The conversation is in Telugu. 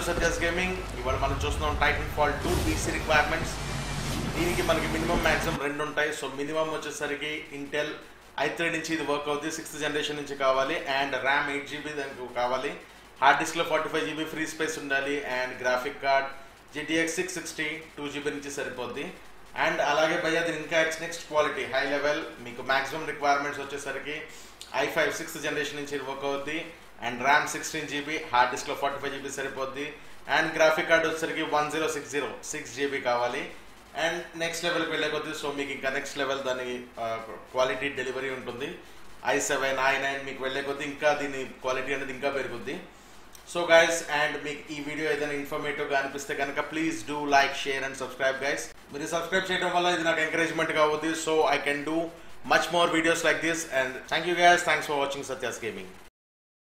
సత్యాస్ గేమింగ్ ఇవాళ మనం చూస్తున్నాం Titan fall two PC requirements దీనికి మనకి మినిమం మ్యాక్సిమం రెండు ఉంటాయి సో మినిమం వచ్చేసరికి ఇంటెల్ ఐ త్రీ నుంచి ఇది వర్క్ అవుతుంది సిక్స్త్ జనరేషన్ నుంచి కావాలి అండ్ ర్యామ్ ఎయిట్ జీబీ దానికి కావాలి హార్డ్ డిస్క్లో forty five GB free space ఉండాలి and graphic card GTX six sixty two GB నుంచి సరిపోద్ది అండ్ అలాగే భయ్యా దీని ఇంకా నెక్స్ట్ క్వాలిటీ హై లెవెల్ మీకు మాక్సిమం రిక్వైర్మెంట్స్ వచ్చేసరికి ఐ ఫైవ్ సిక్స్త్ జనరేషన్ నుంచి వర్క్ అవుద్ది and RAM sixteen GB hard డిస్క్లో ఫార్టీ ఫైవ్ జీబీ సరిపోద్ది అండ్ గ్రాఫిక్ కార్డ్ వచ్చేసరికి one zero six zero six GB కావాలి అండ్ నెక్స్ట్ లెవెల్కి వెళ్ళే కొద్దీ సో మీకు ఇంకా నెక్స్ట్ లెవెల్ దాని క్వాలిటీ డెలివరీ ఉంటుంది ఐ సెవెన్ ఐ నైన్ మీకు వెళ్ళే కొద్దీ ఇంకా దీని క్వాలిటీ అనేది ఇంకా పెరుగుద్ది సో గైస్ అండ్ మీకు ఈ వీడియో ఏదైనా ఇన్ఫర్మేటివ్గా అనిపిస్తే కనుక please do like share and subscribe guys మీరు సబ్స్క్రైబ్ చేయడం వల్ల ఇది నాకు ఎంకరేజ్మెంట్గా అవుతుంది so I can do much more videos like this and thank you guys thanks for watching Satya's gaming